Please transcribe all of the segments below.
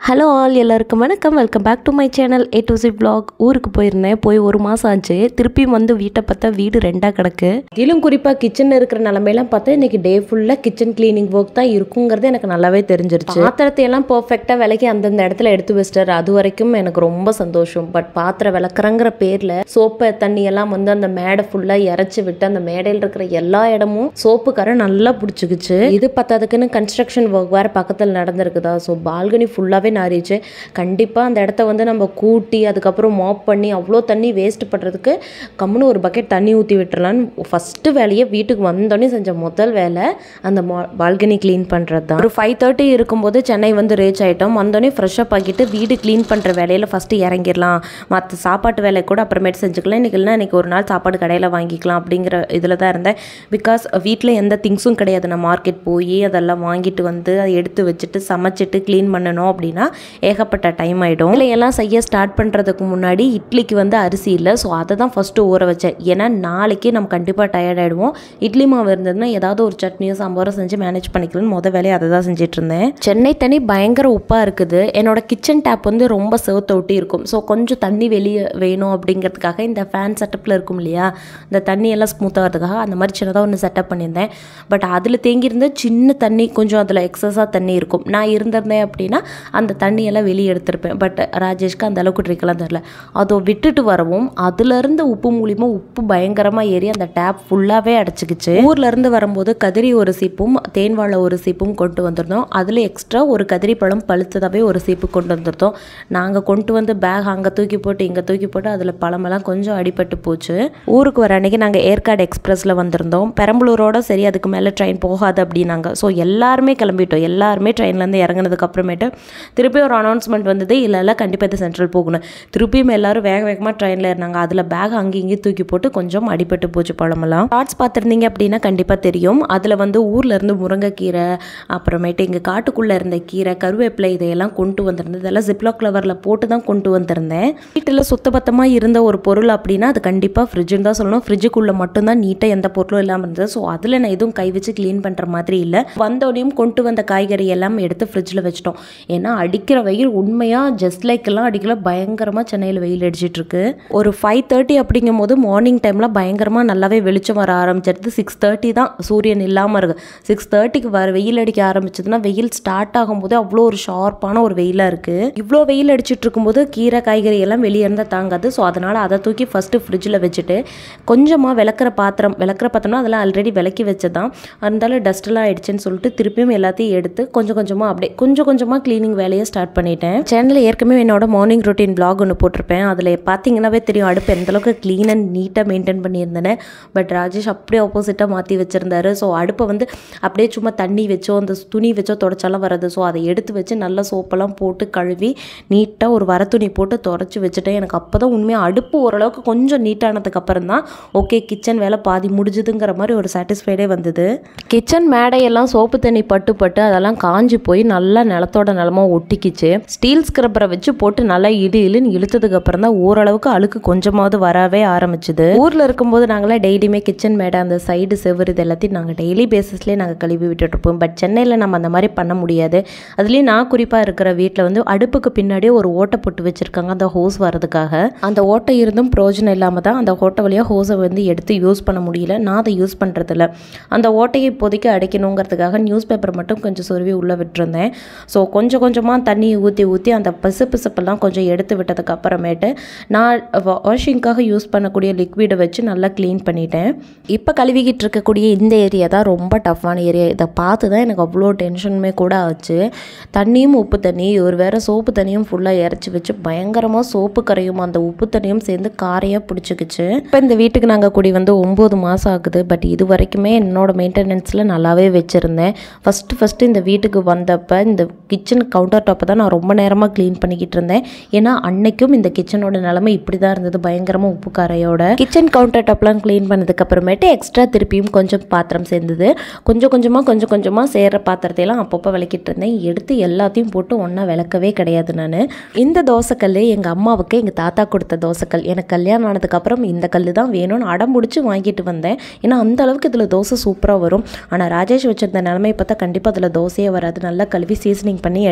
hello all எல்லாருக்கும் வணக்கம் welcome back to my channel A to C vlog ஊருக்கு போயிருந்தேன் போய் ஒரு மாதம் ஆச்சு திருப்பியும் வந்து வீட்டை பார்த்தா வீடு ரெண்டாக கிடக்கு இதிலும் குறிப்பாக கிச்சன் இருக்கிற நிலமையெல்லாம் பார்த்தா இன்னைக்கு டே ஃபுல்லாக கிச்சன் கிளீனிங் ஒர்க் தான் இருக்குங்கிறது எனக்கு நல்லாவே தெரிஞ்சிருச்சு பாத்திரத்தை எல்லாம் பர்ஃபெக்டாக விலைக்கு அந்தந்த இடத்துல எடுத்து வச்சிட்டாரு அது வரைக்கும் எனக்கு ரொம்ப சந்தோஷம் பட் பாத்திரம் விளக்குறங்கிற பேரில் சோப்பு தண்ணி எல்லாம் வந்து அந்த மேடை ஃபுல்லாக இறச்சி விட்டு அந்த மேடையில் இருக்கிற எல்லா இடமும் சோப்பு கரை நல்லா பிடிச்சிக்கிச்சு இது பத்தாதுக்குன்னு கன்ஸ்ட்ரக்ஷன் ஒர்க் வேறு பக்கத்தில் நடந்திருக்குதா ஸோ பால்கனி ஃபுல்லாகவே நாரிச்சு கண்டிப்பாக அந்த இடத்த வந்து நம்ம கூட்டி அதுக்கப்புறம் மாப் பண்ணி அவ்வளோ தண்ணி வேஸ்ட் பண்ணுறதுக்கு கம்முன்னு ஒரு பக்கெட் தண்ணி ஊற்றி விட்டுறலான்னு ஃபஸ்ட்டு வேலையை வீட்டுக்கு வந்தோடனே செஞ்ச முதல் வேலை அந்த பால்கனி க்ளீன் பண்ணுறது தான் ஒரு ஃபைவ் தேர்ட்டி இருக்கும்போது சென்னை வந்து ரீச் ஆகிட்டோம் வந்தோடனே ஃப்ரெஷ்ஷப் ஆக்கிட்டு வீடு க்ளீன் பண்ணுற வேலையில் ஃபஸ்ட்டு இறங்கிடலாம் மற்ற சாப்பாட்டு வேலை கூட அப்புறமேட்டு செஞ்சுக்கலாம் இன்றைக்கி இல்லைனா இன்றைக்கி ஒரு நாள் சாப்பாடு கடையில் வாங்கிக்கலாம் அப்படிங்கிற இதில் தான் இருந்தேன் பிகாஸ் வீட்டில் எந்த திங்ஸும் கிடையாது நான் மார்க்கெட் போய் அதெல்லாம் வாங்கிட்டு வந்து அதை எடுத்து வச்சுட்டு சமைச்சிட்டு க்ளீன் பண்ணணும் அப்படின்னா ஏகப்பட்ட டைம் ஆகிடும் இல்லை எல்லாம் செய்ய ஸ்டார்ட் பண்ணுறதுக்கு முன்னாடி இட்லிக்கு வந்து அரிசி இல்லை ஸோ அதை தான் ஃபஸ்ட்டு ஊற வச்சேன் ஏன்னா நாளைக்கு நம்ம கண்டிப்பாக டயர்ட் ஆகிடுவோம் இட்லி மாவு இருந்ததுன்னா ஏதாவது ஒரு சட்னியோ சாம்பாரோ செஞ்சு மேனேஜ் பண்ணிக்கலாம்னு முத வேலையை அதை தான் செஞ்சுட்டு இருந்தேன் சென்னை தண்ணி பயங்கர உப்பாக இருக்குது என்னோட கிச்சன் டேப் வந்து ரொம்ப செவத்த ஒட்டி இருக்கும் ஸோ கொஞ்சம் தண்ணி வெளியே வேணும் அப்படிங்கிறதுக்காக இந்த ஃபேன் செட்டப்பில் இருக்கும் இல்லையா இந்த தண்ணி எல்லாம் ஸ்மூத் ஆகிறதுக்காக அந்த மாதிரி சின்னதாக ஒன்று செட்டப் பண்ணியிருந்தேன் பட் அதில் தேங்கியிருந்த சின்ன தண்ணி கொஞ்சம் அதில் எக்ஸஸாக தண்ணி இருக்கும் நான் இருந்திருந்தேன் அப்படின்னா அந்த தண்ணியெல்லாம் வெளியே எடுத்திருப்பேன் பட் ராஜேஷ்க்கு அந்த அளவுக்கு ட்ரிக்கெல்லாம் தெரில அதை விட்டுட்டு வரவும் அதுலேருந்து உப்பு மூலிமா உப்பு பயங்கரமாக ஏறி அந்த டேப் ஃபுல்லாகவே அடைச்சிக்கிச்சு ஊர்லேருந்து வரும்போது கதிரி ஒரு சீப்பும் தேன் வாழை ஒரு சீப்பும் கொண்டு வந்திருந்தோம் அதில் எக்ஸ்ட்ரா ஒரு கதிரி பழம் பழுத்ததாகவே ஒரு சீப்பு கொண்டு வந்திருந்தோம் நாங்கள் கொண்டு வந்து பேக் அங்கே தூக்கி போட்டு இங்கே தூக்கி போட்டு அதில் பழமெல்லாம் கொஞ்சம் அடிபட்டு போச்சு ஊருக்கு வர அன்னைக்கு நாங்கள் ஏற்காடு எக்ஸ்பிரஸில் வந்திருந்தோம் பெரம்பலூரோட சரி அதுக்கு மேலே ட்ரெயின் போகாது அப்படின்னாங்க ஸோ எல்லாருமே கிளம்பிட்டோம் எல்லாருமே ட்ரெயின்லேருந்து இறங்குனதுக்கு அப்புறமேட்டு திருப்பி ஒரு அனௌன்ஸ்மெண்ட் வந்தது இல்லை இல்லை கண்டிப்பாக இது சென்ட்ரல் போகணும் திருப்பியும் எல்லாரும் வேக வேகமாக ட்ரெயினில் இருந்தாங்க அதில் பேக் அங்கேயும் இங்கேயும் தூக்கி போட்டு கொஞ்சம் அடிபட்டு போச்சு பழமெல்லாம் ஷார்ட்ஸ் பார்த்துருந்தீங்க அப்படின்னா கண்டிப்பாக தெரியும் அதில் வந்து ஊரில் இருந்து முருங்கைக்கீரை அப்புறமேட்டு இங்கே காட்டுக்குள்ளே இருந்த கீரை கருவேப்பிலை இதையெல்லாம் கொண்டு வந்திருந்தது இதெல்லாம் ஜிப்லாக் கவரில் போட்டு தான் கொண்டு வந்திருந்தேன் வீட்டில் சுத்தபத்தமாக இருந்த ஒரு பொருள் அப்படின்னா அது கண்டிப்பாக ஃப்ரிட்ஜுன்னு தான் சொல்லணும் ஃப்ரிட்ஜுக்குள்ளே மட்டும்தான் நீட்டாக எந்த பொருளும் இல்லாமல் இருந்தது ஸோ அதில் நான் எதுவும் கை வச்சு க்ளீன் பண்ணுற மாதிரி இல்லை வந்தோடனையும் கொண்டு வந்த காய்கறி எல்லாம் எடுத்து ஃப்ரிட்ஜில் வச்சிட்டோம் ஏன்னா அடிக்கிற வெயில் உண்மையாக ஜஸ்ட் லைக் எல்லாம் அடிக்கல பயங்கரமாக சென்னையில் வெயில் அடிச்சிட்டு இருக்கு ஒரு ஃபைவ் தேர்ட்டி அப்படிங்கும் போது மார்னிங் டைமில் பயங்கரமாக நல்லாவே வெளிச்சம் வர ஆரம்பிச்சிருது சிக்ஸ் தேர்ட்டி தான் சூரியன் இல்லாமல் இருக்கு சிக்ஸ் தேர்ட்டிக்கு வர வெயில் அடிக்க ஆரம்பிச்சதுன்னா வெயில் ஸ்டார்ட் ஆகும்போது அவ்வளோ ஒரு ஷார்ப்பான ஒரு வெயிலாக இருக்குது இவ்வளோ வெயில் அடிச்சிட்டு இருக்கும்போது கீரை காய்கறி எல்லாம் வெளியே இருந்தால் தாங்காது ஸோ அதனால் அதை தூக்கி ஃபஸ்ட்டு ஃப்ரிட்ஜில் வச்சுட்டு கொஞ்சமாக விளக்குற பாத்திரம் விளக்குற பாத்திரம்னா அதெல்லாம் ஆல்ரெடி விளக்கி வச்சது தான் இருந்தாலும் டஸ்ட்டெல்லாம் ஆயிடுச்சுன்னு சொல்லிட்டு திருப்பியும் எல்லாத்தையும் எடுத்து கொஞ்சம் கொஞ்சமாக அப்படியே கொஞ்சம் கொஞ்சமாக க்ளீனிங் வேலையை ஸ்டார்ட் பண்ணிட்டேன் சேனலில் ஏற்கனவே என்னோட மார்னிங் ரொட்டீன் பிளாக் ஒன்று போட்டிருப்பேன் அதில் பார்த்தீங்கன்னாவே தெரியும் அடுப்பு எந்தளவுக்கு க்ளீன் அண்ட் நீட்டாக மெயின்டைன் பண்ணியிருந்தேன் பட் ராஜேஷ் அப்படியே ஆப்போசிட்டாக மாற்றி வச்சுருந்தாரு ஸோ அடுப்பை வந்து அப்படியே சும்மா தண்ணி வச்சோ அந்த துணி வச்சோ தொடச்சாலும் வராது ஸோ அதை எடுத்து வச்சு நல்லா சோப்பெல்லாம் போட்டு கழுவி நீட்டாக ஒரு வர துணி போட்டு தொடச்சி வச்சுட்டேன் எனக்கு அப்போ தான் உண்மையாக அடுப்பு ஓரளவுக்கு கொஞ்சம் நீட்டானதுக்கு அப்புறம் தான் ஓகே கிச்சன் வேலை பாதி முடிஞ்சுதுங்கிற மாதிரி ஒரு சாட்டிஸ்ஃபைடே வந்தது கிச்சன் மேடையெல்லாம் சோப்பு தண்ணி பட்டு பட்டு அதெல்லாம் காஞ்சி போய் நல்லா நிலத்தோட நிலமா ஒட்டிக்கிச்சு ஸ்டீல் ஸ்க்ரப்பரை வச்சு போட்டு நல்லா இழு இழுன்னு இழுத்ததுக்கு அப்புறம் தான் ஓரளவுக்கு அழுக்கு கொஞ்சமாவது வரவே ஆரம்பிச்சுது ஊரில் இருக்கும்போது நாங்களாம் டெய்லியுமே கிச்சன் மேடை அந்த சைடு செவ்வறு இது எல்லாத்தையும் நாங்கள் டெய்லி பேசிஸ்லேயே நாங்கள் கழுவி விட்டுட்டு இருப்போம் பட் சென்னையில் நம்ம அந்த மாதிரி பண்ண முடியாது அதுலேயும் நான் குறிப்பாக இருக்கிற வீட்டில் வந்து அடுப்புக்கு பின்னாடியே ஒரு ஓட்டை போட்டு வச்சுருக்காங்க அந்த ஹோஸ் வரதுக்காக அந்த ஓட்டை இருந்தும் பிரயோஜனம் இல்லாமல் தான் அந்த ஓட்டை வழியாக ஹோஸை வந்து எடுத்து யூஸ் பண்ண முடியல நான் அதை யூஸ் பண்ணுறதில்ல அந்த ஓட்டையை இப்போதைக்கு அடைக்கணுங்கிறதுக்காக நியூஸ் பேப்பர் மட்டும் கொஞ்சம் சொருவி உள்ளே விட்டுருந்தேன் ஸோ கொஞ்சம் கொஞ்சமாக தண்ணி ஊற்றி ஊற்றி அந்த பிசு பிசுப்பெல்லாம் கொஞ்சம் எடுத்து விட்டதுக்கு அப்புறமேட்டு நான் வாஷிங்காக யூஸ் பண்ணக்கூடிய லிக்விடை வச்சு நல்லா க்ளீன் பண்ணிட்டேன் இப்போ கழுவிக்கிட்டு இருக்கக்கூடிய இந்த ஏரியா தான் ரொம்ப டஃப்பான ஏரியா இதை பார்த்து தான் எனக்கு அவ்வளோ டென்ஷனுமே கூட ஆச்சு தண்ணியும் உப்பு தண்ணி ஒரு வேறு சோப்பு தண்ணியும் ஃபுல்லாக இறச்சி வச்சு பயங்கரமாக சோப்பு கரையும் அந்த உப்பு தண்ணியும் சேர்ந்து காரையாக பிடிச்சிக்கிச்சு இப்போ இந்த வீட்டுக்கு நாங்கள் கூடி வந்து ஒம்பது மாதம் ஆகுது பட் இது வரைக்குமே என்னோட மெயின்டெனன்ஸில் நல்லாவே வச்சுருந்தேன் ஃபஸ்ட்டு ஃபஸ்ட்டு இந்த வீட்டுக்கு வந்தப்போ இந்த கிச்சன் கவுண்டர் டாப்பை தான் நான் ரொம்ப நேரமாக க்ளீன் பண்ணிக்கிட்டு இருந்தேன் ஏன்னா அன்னைக்கும் இந்த கிச்சனோட நிலைமை இப்படி தான் இருந்தது பயங்கரமாக உப்பு காரையோட கிச்சன் கவுண்டர் டாப்லாம் க்ளீன் பண்ணதுக்கு அப்புறமேட்டு எக்ஸ்ட்ரா திருப்பியும் கொஞ்சம் பாத்திரம் சேர்ந்தது கொஞ்சம் கொஞ்சமாக கொஞ்சம் கொஞ்சமாக சேர்கிற பாத்திரத்தையெல்லாம் அப்பப்போ விளக்கிட்டு இருந்தேன் எடுத்து எல்லாத்தையும் போட்டு ஒன்றா விளக்கவே கிடையாது நான் இந்த தோசைக்கல் எங்கள் அம்மாவுக்கு எங்கள் தாத்தா கொடுத்த தோசைக்கல் எனக்கு கல்யாணம் ஆனதுக்கப்புறம் இந்த கல் தான் வேணும்னு அடம் பிடிச்சி வாங்கிட்டு வந்தேன் ஏன்னா அந்த அளவுக்கு இதில் தோசை சூப்பராக வரும் ஆனால் ராஜேஷ் வச்சிருந்த நிலைமை பார்த்தா கண்டிப்பாக அதில் தோசையே வராது நல்லா கழுவி சீசனிங் பண்ணி எடுத்து வச்சுட்டேன்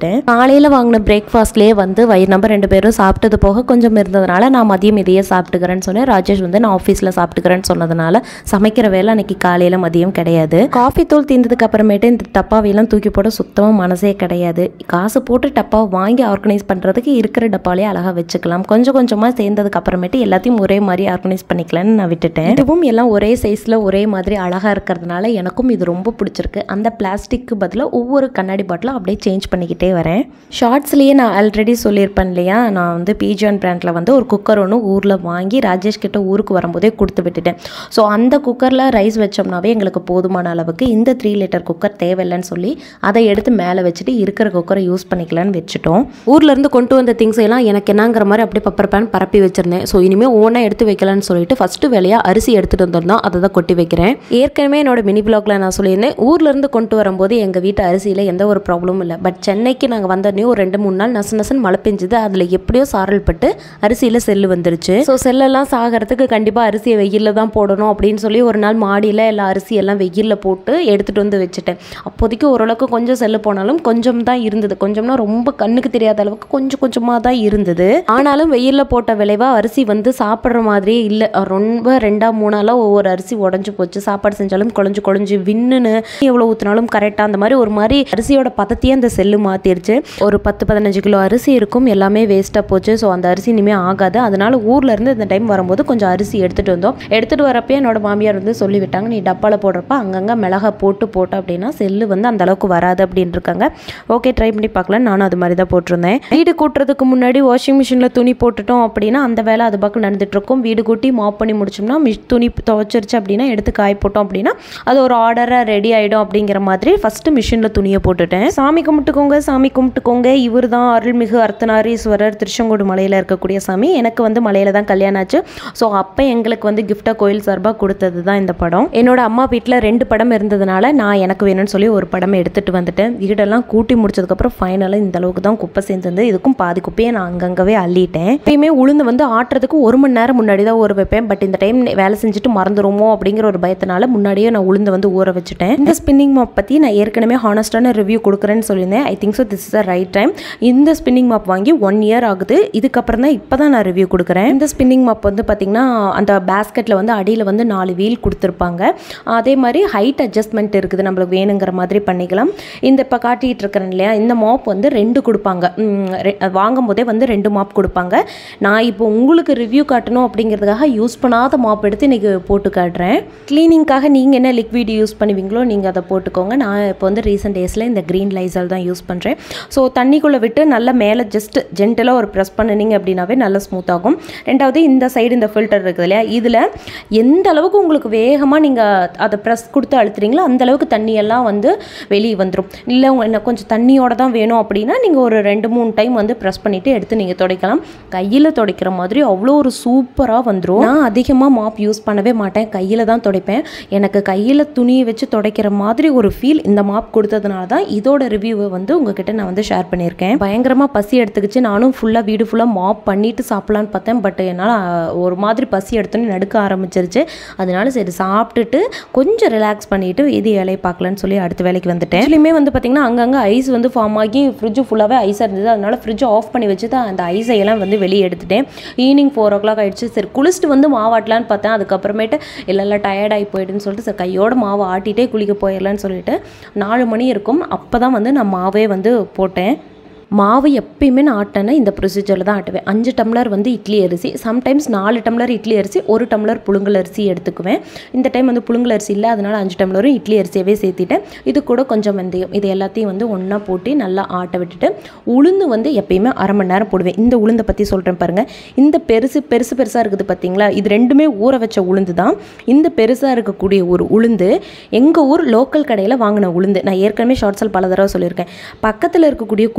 வந்துட்டேன் காலையில் வாங்கின பிரேக்ஃபாஸ்ட்லேயே வந்து வயிறு நம்பர் ரெண்டு பேரும் சாப்பிட்டது போக கொஞ்சம் இருந்ததுனால நான் மதியம் இதையே சாப்பிட்டுக்கிறேன்னு சொன்னேன் ராஜேஷ் வந்து நான் ஆஃபீஸில் சாப்பிட்டுக்கிறேன்னு சொன்னதுனால சமைக்கிற வேலை அன்னைக்கு காலையில் மதியம் கிடையாது காஃபி தூள் தீர்ந்ததுக்கு அப்புறமேட்டு இந்த டப்பாவையெல்லாம் தூக்கி போட சுத்தமாக மனசே கிடையாது காசு போட்டு டப்பாவை வாங்கி ஆர்கனைஸ் பண்ணுறதுக்கு இருக்கிற டப்பாலே அழகாக வச்சுக்கலாம் கொஞ்சம் கொஞ்சமாக சேர்ந்ததுக்கு அப்புறமேட்டு எல்லாத்தையும் ஒரே மாதிரி ஆர்கனைஸ் பண்ணிக்கலாம்னு நான் விட்டுட்டேன் இதுவும் எல்லாம் ஒரே சைஸில் ஒரே மாதிரி அழகாக இருக்கிறதுனால எனக்கும் இது ரொம்ப பிடிச்சிருக்கு அந்த பிளாஸ்டிக்கு பதிலாக ஒவ்வொரு கண்ணாடி பாட்டிலும் அப்படியே சேஞ்ச் பண்ணிக்கிட்டே வரேன் ஷார்ட்ஸ்லேயே நான் ஆல்ரெடி சொல்லியிருப்பேன் இல்லையா நான் வந்து பிஜிஆன் பிராண்டில் வந்து ஒரு குக்கர் ஒன்று ஊரில் வாங்கி ராஜேஷ் கிட்ட ஊருக்கு வரும்போதே கொடுத்து விட்டுட்டேன் ஸோ அந்த குக்கரில் ரைஸ் வச்சோம்னாவே எங்களுக்கு போதுமான அளவுக்கு இந்த த்ரீ லிட்டர் குக்கர் தேவையில்லைன்னு சொல்லி அதை எடுத்து மேலே வச்சுட்டு இருக்கிற குக்கரை யூஸ் பண்ணிக்கலான்னு வச்சுட்டோம் ஊர்லேருந்து கொண்டு வந்த திங்ஸ் எல்லாம் எனக்கு என்னங்கிற மாதிரி அப்படியே பப்பர் பேன் பரப்பி வச்சிருந்தேன் ஸோ இனிமேல் ஓனாக எடுத்து வைக்கலான்னு சொல்லிட்டு ஃபஸ்ட்டு வேலையாக அரிசி எடுத்துகிட்டு வந்திருந்தோம் அதை தான் கொட்டி வைக்கிறேன் ஏற்கனவே என்னோட மினி பிளாக்ல நான் சொல்லியிருந்தேன் ஊர்லேருந்து கொண்டு வரும்போது எங்கள் வீட்டு அரிசியில் எந்த ஒரு ப்ராப்ளமும் இல்லை பட் சென்னைக்கு நாங்கள் வந்தோடனே ஒரு ரெண்டு மூணு நாள் நசு நசன் மழை பெஞ்சுது அதில் எப்படியோ சாரல் பட்டு அரிசியில் செல்லு வந்துருச்சு ஸோ செல்லெல்லாம் சாகிறதுக்கு கண்டிப்பாக அரிசியை வெயிலில் தான் போடணும் அப்படின்னு சொல்லி ஒரு நாள் மாடியில் எல்லா அரிசி எல்லாம் வெயிலில் போட்டு எடுத்துகிட்டு வந்து வச்சுட்டேன் அப்போதைக்கு ஓரளவுக்கு கொஞ்சம் செல்லு போனாலும் கொஞ்சம் தான் இருந்தது கொஞ்சம்னா ரொம்ப கண்ணுக்கு தெரியாத அளவுக்கு கொஞ்சம் கொஞ்சமாக தான் இருந்தது ஆனாலும் வெயிலில் போட்ட விளைவாக அரிசி வந்து சாப்பிட்ற மாதிரியே இல்லை ரொம்ப ரெண்டா மூணாலாம் ஒவ்வொரு அரிசி உடஞ்சி போச்சு சாப்பாடு செஞ்சாலும் குழஞ்சு குழஞ்சு விண்ணுன்னு எவ்வளோ ஊற்றினாலும் கரெக்டாக அந்த மாதிரி ஒரு மாதிரி அரிசியோட பதத்தையே அந்த செல்லு மாற்றிருச்சு ஒரு பத்து பதினஞ்சு கிலோ அரிசி இருக்கும் எல்லாமே வேஸ்ட்டாக போச்சு ஸோ அந்த அரிசி இனிமேல் ஆகாது அதனால ஊர்ல இருந்து இந்த டைம் வரும்போது கொஞ்சம் அரிசி எடுத்துகிட்டு வந்தோம் எடுத்துகிட்டு வரப்பே என்னோட மாமியார் வந்து சொல்லிவிட்டாங்க நீ டப்பாவில் போடுறப்ப அங்கங்கே மிளகா போட்டு போட்ட அப்படின்னா செல்லு வந்து அந்த அளவுக்கு வராது அப்படின்னு இருக்காங்க ஓகே ட்ரை பண்ணி பார்க்கலாம் நானும் அது மாதிரி தான் போட்டிருந்தேன் வீடு கூட்டுறதுக்கு முன்னாடி வாஷிங் மிஷினில் துணி போட்டுட்டோம் அப்படின்னா அந்த வேலை அது பக்கம் நடந்துட்டு இருக்கும் வீடு கூட்டி மாப் பண்ணி முடிச்சோம்னா மிஷ் துணி துவைச்சிருச்சு அப்படின்னா எடுத்து காய போட்டோம் அப்படின்னா அது ஒரு ஆர்டராக ரெடி ஆகிடும் அப்படிங்கிற மாதிரி ஃபஸ்ட்டு மிஷினில் துணியை போட்டுட்டேன் சாமி கும்பிட்டுக்கோங்க சாமி கும்பிட்டுக்கோங்க இவர் தான் அருள்மிகு அர்த்தநாரீஸ்வரர் திருச்செங்கோடு மலையில் இருக்கக்கூடிய சாமி எனக்கு வந்து மலையில் தான் கல்யாணம் ஆச்சு ஸோ அப்போ எங்களுக்கு வந்து கிஃப்டாக கோயில் சார்பாக கொடுத்தது தான் இந்த படம் என்னோட அம்மா வீட்டில் ரெண்டு படம் இருந்ததுனால நான் எனக்கு வேணும்னு சொல்லி ஒரு படம் எடுத்துகிட்டு வந்துட்டேன் வீடெல்லாம் கூட்டி முடிச்சதுக்கப்புறம் ஃபைனலாக இந்த அளவுக்கு தான் குப்பை சேர்ந்தது இதுக்கும் பாதி குப்பையை நான் அங்கங்கவே அள்ளிட்டேன் எப்பயுமே உளுந்து வந்து ஆட்டுறதுக்கு ஒரு மணி நேரம் முன்னாடி தான் ஊற வைப்பேன் பட் இந்த டைம் வேலை செஞ்சுட்டு மறந்துருமோ அப்படிங்கிற ஒரு பயத்தினால முன்னாடியே நான் உளுந்து வந்து ஊற வச்சுட்டேன் இந்த ஸ்பின்னிங் மாப் பற்றி நான் ஏற்கனவே ஹானஸ்டான ரிவ்யூ கொடுக்குறேன்னு சொல்லியிருந்தேன் I think so this is the right time இந்த ஸ்பின்னிங் மாப் வாங்கி ஒன் இயர் ஆகுது இதுக்கப்புறம் தான் இப்போ தான் நான் ரிவ்யூ கொடுக்குறேன் இந்த ஸ்பின்னிங் மாப் வந்து பார்த்திங்கன்னா அந்த பேஸ்கெட்டில் வந்து அடியில் வந்து நாலு வீல் கொடுத்துருப்பாங்க அதே மாதிரி ஹைட் அட்ஜஸ்ட்மெண்ட் இருக்குது நம்மளுக்கு வேணுங்கிற மாதிரி பண்ணிக்கலாம் இந்த இப்போ காட்டிகிட்டு இருக்கிறேன் இல்லையா இந்த மாப் வந்து ரெண்டு கொடுப்பாங்க ம், ரெ- வாங்கும் போதே வந்து ரெண்டு மாப் கொடுப்பாங்க நான் இப்போ உங்களுக்கு ரிவ்யூ காட்டணும் அப்படிங்கிறதுக்காக யூஸ் பண்ணாத மாப் எடுத்து இன்றைக்கி போட்டு காட்டுறேன் க்ளீனிங்காக நீங்கள் என்ன லிக்விட் யூஸ் பண்ணுவீங்களோ நீங்கள் அதை போட்டுக்கோங்க நான் இப்போ வந்து ரீசெண்ட் டேஸில் இந்த க்ரீன் லைசால் தான் யூஸ் பண்ணுறேன் ஸோ தண்ணிக்குள்ளே விட்டு நல்லா மேலே ஜஸ்ட் ஜென்டலாக ஒரு ப்ரெஸ் பண்ணினீங்க அப்படின்னாவே நல்லா ஸ்மூத் ஆகும் ரெண்டாவது இந்த சைடு இந்த ஃபில்டர் இருக்குது இல்லையா இதில் எந்த அளவுக்கு உங்களுக்கு வேகமாக நீங்கள் அதை ப்ரெஸ் கொடுத்து அழுத்துறீங்களோ அந்த அளவுக்கு தண்ணியெல்லாம் வந்து வெளியே வந்துடும் இல்லை உங்க- என்ன கொஞ்சம் தண்ணியோட தான் வேணும் அப்படின்னா நீங்கள் ஒரு ரெண்டு மூணு டைம் வந்து ப்ரெஸ் பண்ணிவிட்டு எடுத்து நீங்கள் துடைக்கலாம் கையில் துடைக்கிற மாதிரி அவ்வளோ ஒரு சூப்பராக வந்துடும் நான் அதிகமாக மாப் யூஸ் பண்ணவே மாட்டேன் கையில் தான் துடைப்பேன் எனக்கு கையில் துணியை வச்சு துடைக்கிற மாதிரி ஒரு ஃபீல் இந்த மாப் கொடுத்ததுனால தான் இதோட ரிவ்யூவை வந்து உங்ககிட்ட நான் வந்து ஷேர் பண்ணியிருக்கேன் பயங்கரமாக பசி எடுத்துக்கிச்சு நானும் ஃபுல்லாக வீடு ஃபுல்லாக மாப் பண்ணிட்டு சாப்பிட்லான்னு பார்த்தேன் பட் என்னால் ஒரு மாதிரி பசி எடுத்தோன்னே நடுக்க ஆரம்பிச்சிருச்சு அதனால சரி சாப்பிட்டுட்டு கொஞ்சம் ரிலாக்ஸ் பண்ணிட்டு இது வேலையை பார்க்கலான்னு சொல்லி அடுத்த வேலைக்கு வந்துட்டேன் இதுலையுமே வந்து பார்த்திங்கன்னா அங்கங்கே ஐஸ் வந்து ஃபார்ம் ஆகி ஃப்ரிட்ஜு ஃபுல்லாகவே ஐஸாக இருந்தது அதனால ஃப்ரிட்ஜை ஆஃப் பண்ணி வச்சு தான் அந்த ஐஸை எல்லாம் வந்து வெளியே எடுத்துட்டேன் ஈவினிங் ஃபோர் ஓ கிளாக் ஆயிடுச்சு சரி குளிச்சுட்டு வந்து மாவாட்டலான்னு பார்த்தேன் அதுக்கப்புறமேட்டு இல்லை இல்லை டயர்ட் ஆகி போயிடுன்னு சொல்லிட்டு சரி கையோட மாவு ஆட்டிட்டே குளிக்க போயிடலான்னு சொல்லிட்டு நாலு மணி இருக்கும் அப்போ தான் வந்து நான் மாவே வந்து போட்டேன் மாவு எப்பயுமே நான் ஆட்டினேன்னா இந்த ப்ரொசீஜரில் தான் ஆட்டுவேன் அஞ்சு டம்ளர் வந்து இட்லி அரிசி சம்டைம்ஸ் நாலு டம்ளர் இட்லி அரிசி ஒரு டம்ளர் புழுங்கல் அரிசி எடுத்துக்குவேன் இந்த டைம் வந்து புழுங்கல் அரிசி இல்லை அதனால் அஞ்சு டம்ளரும் இட்லி அரிசியவே சேர்த்திட்டேன் இது கூட கொஞ்சம் வெந்தயம் இது எல்லாத்தையும் வந்து ஒன்றா போட்டு நல்லா ஆட்ட விட்டுட்டு உளுந்து வந்து எப்பயுமே அரை மணி நேரம் போடுவேன் இந்த உளுந்தை பற்றி சொல்கிறேன் பாருங்கள் இந்த பெருசு பெருசு பெருசாக இருக்குது பார்த்தீங்களா இது ரெண்டுமே ஊற வச்ச உளுந்து தான் இந்த பெருசாக இருக்கக்கூடிய ஒரு உளுந்து எங்கள் ஊர் லோக்கல் கடையில் வாங்கின உளுந்து நான் ஏற்கனவே ஷார்ட்ஸில் பல தடவை சொல்லியிருக்கேன் பக்கத்தில் இருக்கக்கூடிய குட்டி உளுந்து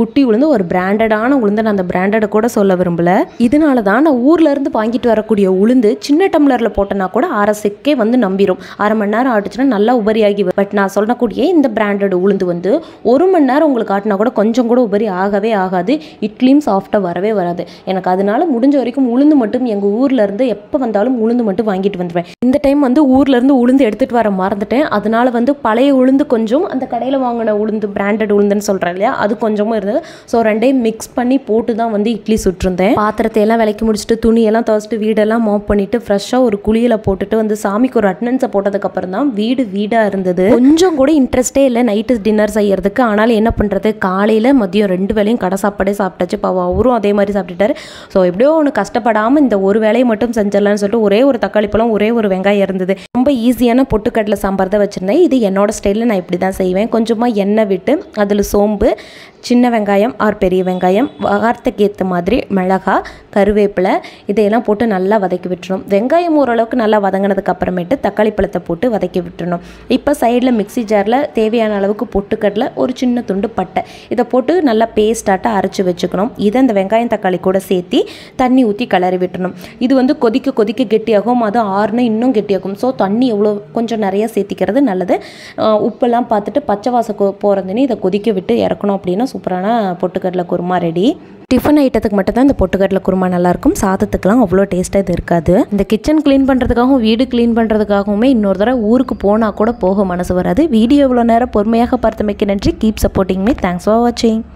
வந்து ஒரு பிராண்டடான உளுந்து நான் அந்த பிராண்டடை கூட சொல்ல விரும்பல இதனால தான் நான் ஊர்ல இருந்து வாங்கிட்டு வரக்கூடிய உளுந்து சின்ன டம்ளரில் போட்டனா கூட அரை செக்கே வந்து நம்பிரும் அரை மணி நேரம் ஆட்டுச்சுன்னா நல்லா உபரியாகி பட் நான் சொல்லக்கூடிய இந்த பிராண்டட் உளுந்து வந்து ஒரு மணி நேரம் உங்களுக்கு ஆட்டினா கூட கொஞ்சம் கூட உபரி ஆகவே ஆகாது இட்லியும் சாஃப்டாக வரவே வராது எனக்கு அதனால முடிஞ்ச வரைக்கும் உளுந்து மட்டும் எங்கள் ஊர்ல இருந்து எப்போ வந்தாலும் உளுந்து மட்டும் வாங்கிட்டு வந்துடுவேன் இந்த டைம் வந்து ஊர்ல இருந்து உளுந்து எடுத்துட்டு வர மறந்துட்டேன் அதனால வந்து பழைய உளுந்து கொஞ்சம் அந்த கடையில் வாங்கின உளுந்து பிராண்டட் உளுந்துன்னு சொல்கிறேன் இல்லையா அது கொஞ்சமும் இருந்தது ஸோ ரெண்டையும் மிக்ஸ் பண்ணி போட்டு தான் வந்து இட்லி சுட்டிருந்தேன் பாத்திரத்தை எல்லாம் விலைக்கு முடிச்சுட்டு துணியெல்லாம் துவச்சிட்டு வீடெல்லாம் மாப் பண்ணிட்டு ஃப்ரெஷ்ஷாக ஒரு குளியலை போட்டுட்டு வந்து சாமிக்கு ஒரு அட்டனன்ஸை போட்டதுக்கப்புறம் தான் வீடு வீடாக இருந்தது கொஞ்சம் கூட இன்ட்ரெஸ்டே இல்லை நைட்டு டின்னர் செய்யறதுக்கு ஆனாலும் என்ன பண்ணுறது காலையில் மதியம் ரெண்டு வேளையும் கடை சாப்பாடே சாப்பிட்டாச்சு பாவம் அவரும் அதே மாதிரி சாப்பிட்டுட்டாரு ஸோ எப்படியோ ஒன்று கஷ்டப்படாமல் இந்த ஒரு வேலையை மட்டும் செஞ்சிடலாம்னு சொல்லிட்டு ஒரே ஒரு தக்காளி பழம் ஒரே ஒரு வெங்காயம் இருந்தது ரொம்ப ஈஸியான பொட்டுக்கடலை சாம்பார் தான் வச்சுருந்தேன் இது என்னோட ஸ்டைலில் நான் இப்படி தான் செய்வேன் கொஞ்சமாக எண்ணெய் விட்டு அதில் சோம்பு சின்ன வெங்காயம் ஆர் பெரிய வெங்காயம் வாரத்துக்கு ஏற்ற மாதிரி மிளகா கருவேப்பிலை இதையெல்லாம் போட்டு நல்லா வதக்கி விட்டுறணும் வெங்காயம் ஓரளவுக்கு நல்லா வதங்கினதுக்கு அப்புறமேட்டு தக்காளி பழத்தை போட்டு வதக்கி விட்டுறணும் இப்போ சைடில் மிக்ஸி ஜாரில் தேவையான அளவுக்கு பொட்டுக்கடலை ஒரு சின்ன துண்டு பட்டை இதை போட்டு நல்லா பேஸ்டாட்ட அரைச்சி வச்சுக்கணும் இதை அந்த வெங்காயம் தக்காளி கூட சேர்த்து தண்ணி ஊற்றி கிளறி விட்டுறணும் இது வந்து கொதிக்க கொதிக்க கெட்டியாகும் அது ஆறுனா இன்னும் கெட்டியாகும் ஸோ தண்ணி எவ்வளோ கொஞ்சம் நிறைய சேர்த்திக்கிறது நல்லது ஆஹ் உப்பெல்லாம் பார்த்துட்டு பச்சை வாசம் போகிறதுன்னு இதை கொதிக்க விட்டு இறக்கணும் அப்படின்னா சூப்பரான பொட்டுக்கடலை குருமா ரெடி டிஃபன் ஐட்டத்துக்கு மட்டும் தான் இந்த பொட்டுக்கடலை குருமா நல்லாயிருக்கும் சாதத்துக்குலாம் அவ்வளோ டேஸ்ட்டாக இது இருக்காது இந்த கிச்சன் க்ளீன் பண்ணுறதுக்காகவும் வீடு க்ளீன் பண்ணுறதுக்காகவுமே இன்னொரு தடவை ஊருக்கு போனால் கூட போக மனசு வராது வீடியோ இவ்வளோ நேரம் பொறுமையாக பார்த்தமைக்கு நன்றி keep supporting me thanks for வாட்சிங்